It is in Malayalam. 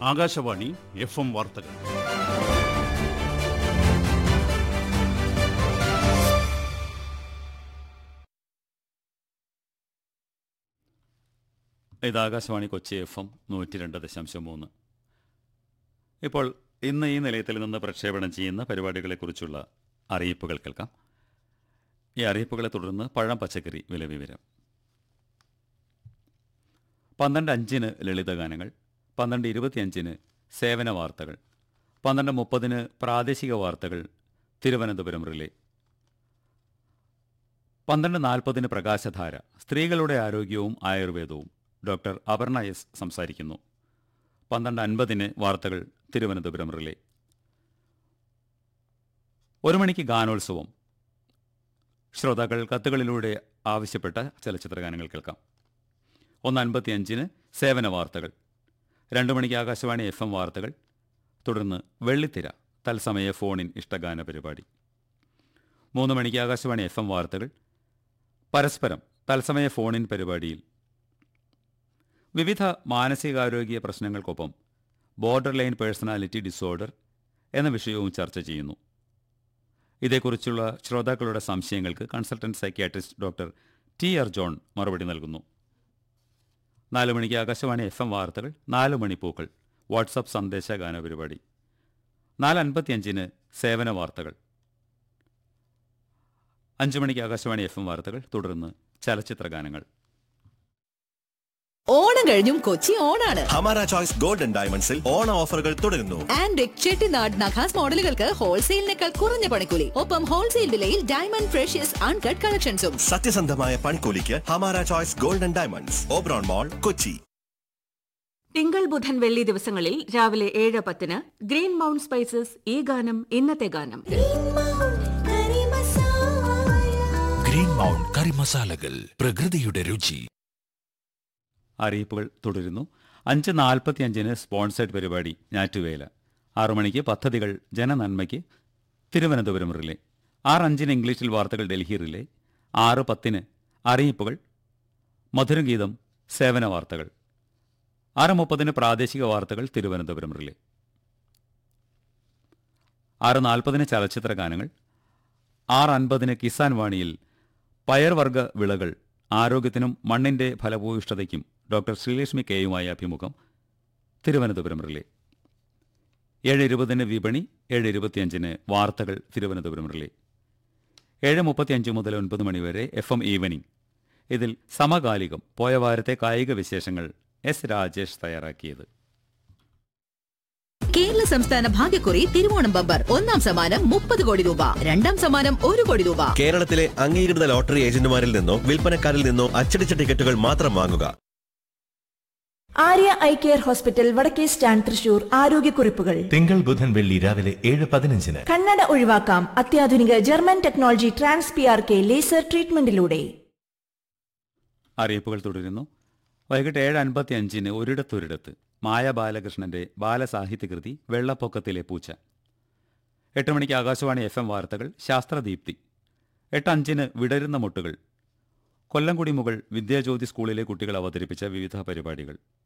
ആകാശവാണി എഫ് എം വാർത്തകൾ ഇത് ആകാശവാണി കൊച്ചി എഫ് എം നൂറ്റി രണ്ട് ദശാംശം മൂന്ന് ഇപ്പോൾ ഇന്ന് ഈ നിലയത്തിൽ നിന്ന് പ്രക്ഷേപണം ചെയ്യുന്ന പരിപാടികളെക്കുറിച്ചുള്ള അറിയിപ്പുകൾ കേൾക്കാം ഈ അറിയിപ്പുകളെ തുടർന്ന് പഴം പച്ചക്കറി വില വിവരം പന്ത്രണ്ട് അഞ്ചിന് ലളിതഗാനങ്ങൾ പന്ത്രണ്ട് ഇരുപത്തിയഞ്ചിന് സേവന വാർത്തകൾ പന്ത്രണ്ട് മുപ്പതിന് പ്രാദേശിക വാർത്തകൾ തിരുവനന്തപുരം റിലേ പന്ത്രണ്ട് നാൽപ്പതിന് പ്രകാശധാര സ്ത്രീകളുടെ ആരോഗ്യവും ആയുർവേദവും ഡോക്ടർ അപർണ എസ് സംസാരിക്കുന്നു പന്ത്രണ്ട് അൻപതിന് വാർത്തകൾ തിരുവനന്തപുരം റിലേ ഒരു മണിക്ക് ഗാനോത്സവം ശ്രോതാക്കൾ കത്തുകളിലൂടെ ആവശ്യപ്പെട്ട ചലച്ചിത്ര ഗാനങ്ങൾ കേൾക്കാം ഒന്ന് അൻപത്തിയഞ്ചിന് സേവന വാർത്തകൾ രണ്ട് മണിക്ക് ആകാശവാണി എഫ് എം വാർത്തകൾ തുടർന്ന് വെള്ളിത്തിര തത്സമയ ഫോണിൻ ഇഷ്ടഗാന പരിപാടി മൂന്ന് മണിക്ക് ആകാശവാണി എഫ് എം വാർത്തകൾ പരസ്പരം തത്സമയ ഫോണിൻ പരിപാടിയിൽ വിവിധ മാനസികാരോഗ്യ പ്രശ്നങ്ങൾക്കൊപ്പം ബോർഡർ ലൈൻ പേഴ്സണാലിറ്റി ഡിസോർഡർ എന്ന വിഷയവും ചർച്ച ചെയ്യുന്നു ഇതേക്കുറിച്ചുള്ള ശ്രോതാക്കളുടെ സംശയങ്ങൾക്ക് consultant psychiatrist doctor T R John മറുപടി നൽകുന്നു നാല് മണിക്ക് ആകാശവാണി എഫ് എം വാർത്തകൾ നാല് മണിപ്പൂക്കൾ വാട്സപ്പ് സന്ദേശ ഗാന പരിപാടി നാല് അൻപത്തിയഞ്ചിന് സേവന വാർത്തകൾ അഞ്ച് മണിക്ക് ആകാശവാണി എഫ് എം വാർത്തകൾ തുടർന്ന് ചലച്ചിത്ര ഗാനങ്ങൾ ഓണം കഴിഞ്ഞും കൊച്ചി ഓണാണ് ഹമാര ചോയ്സ് ഗോൾഡൻ ഡയമണ്ട്സിൽ ഓണ ഓഫറുകൾ തുടരുന്നു ആൻഡ് ചെട്ടിനാട് നഖാസ് മോഡലുകൾക്ക് ഹോൾസെയിലിനേക്കാൾ കുറഞ്ഞ പണിക്കൂലി ഒപ്പം ഹോൾസെയിൽ വിലയിൽ ഡയമണ്ട് ഫ്രഷ്യസ് അൺകട്ട് കളക്ഷൻസും സത്യസന്ധമായ പൺകൂലിക്ക് Hamara choice golden diamonds Oberon mall Kochi തിങ്കൾ ബുധൻ വെള്ളി ദിവസങ്ങളിൽ രാവിലെ ഏഴ് പത്തിന് ഗ്രീൻ മൗണ്ട് സ്പൈസസ് ഈ ഗാനം ഇന്നത്തെ ഗാനം ഗ്രീൻ മൗണ്ട് കറി മസാലകൾ പ്രകൃതിയുടെ രുചി അറിയിപ്പുകൾ തുടരുന്നു അഞ്ച് നാൽപ്പത്തിയഞ്ചിന് സ്പോൺസേഡ് പരിപാടി ഞാറ്റുവേല ആറു മണിക്ക് പദ്ധതികൾ ജനനന്മയ്ക്ക് തിരുവനന്തപുരം റിലേ ആറ് അഞ്ചിന് ഇംഗ്ലീഷിൽ വാർത്തകൾ ഡൽഹി റിലേ ആറ് പത്തിന് അറിയിപ്പുകൾ മധുരഗീതം സേവന വാർത്തകൾ ആറ് മുപ്പതിന് പ്രാദേശിക വാർത്തകൾ തിരുവനന്തപുരം റിലേ ആറ് നാൽപ്പതിന് ചലച്ചിത്ര ഗാനങ്ങൾ ആറ് അൻപതിന് കിസാൻ വാണിയിൽ പയർവർഗ വിളകൾ ആരോഗ്യത്തിനും മണ്ണിന്റെ ഫലഭൂയിഷ്ഠതയ്ക്കും ഡോക്ടർ ശ്രീലക്ഷ്മി കെയുമായി അഭിമുഖം തിരുവനന്തപുരം റിലേ ഏഴ് ഇരുപതിന് വിപണി ഏഴ് ഇരുപത്തിയഞ്ചിന് വാർത്തകൾ തിരുവനന്തപുരം റിലേ ഏഴ് മുപ്പത്തിയഞ്ച് മുതൽ ഒൻപത് മണിവരെ എഫ് എം ഈവനിംഗ് ഇതിൽ സമകാലികം പോയ വാരത്തെ കായിക വിശേഷങ്ങൾ എസ് രാജേഷ് തയ്യാറാക്കിയത് കേരള സംസ്ഥാന ഭാഗ്യക്കുറി തിരുവോണം ബമ്പർ ഒന്നാം സമ്മാനം മുപ്പത് കോടി രൂപ രണ്ടാം സമ്മാനം ഒരു കോടി രൂപ കേരളത്തിലെ അംഗീകൃത ലോട്ടറി ഏജന്റുമാരിൽ നിന്നോ വിൽപ്പനക്കാരിൽ നിന്നോ അച്ചടിച്ച ടിക്കറ്റുകൾ മാത്രം വാങ്ങുക ആര്യ ഐ കെയർ ഹോസ്പിറ്റൽ വടക്കേ സ്റ്റാൻഡ് തൃശൂർ ആരോഗ്യക്കുറിപ്പുകൾ തിങ്കൾ ബുധൻ വെള്ളി രാവിലെ ഏഴ് പതിനഞ്ചിന് കണ്ണട ഒഴിവാക്കാം അത്യാധുനിക German technology trans P R K laser ട്രീറ്റ്മെന്റിലൂടെ അറിയിപ്പുകൾ തുടരുന്നു വൈകിട്ട് ഏഴ് അൻപത്തി അഞ്ചിന് ഒരിടത്തൊരിടത്ത് മായ ബാലകൃഷ്ണന്റെ ബാലസാഹിത്യകൃതി വെള്ളപ്പൊക്കത്തിലെ പൂച്ച എട്ട് മണിക്ക് ആകാശവാണി എഫ് എം വാർത്തകൾ ശാസ്ത്രദീപ്തി എട്ട് അഞ്ചിന് വിടരുന്ന മുട്ടുകൾ കൊല്ലംകുടി മുകൾ വിദ്യാജ്യോതി സ്കൂളിലെ കുട്ടികൾ അവതരിപ്പിച്ച വിവിധ പരിപാടികൾ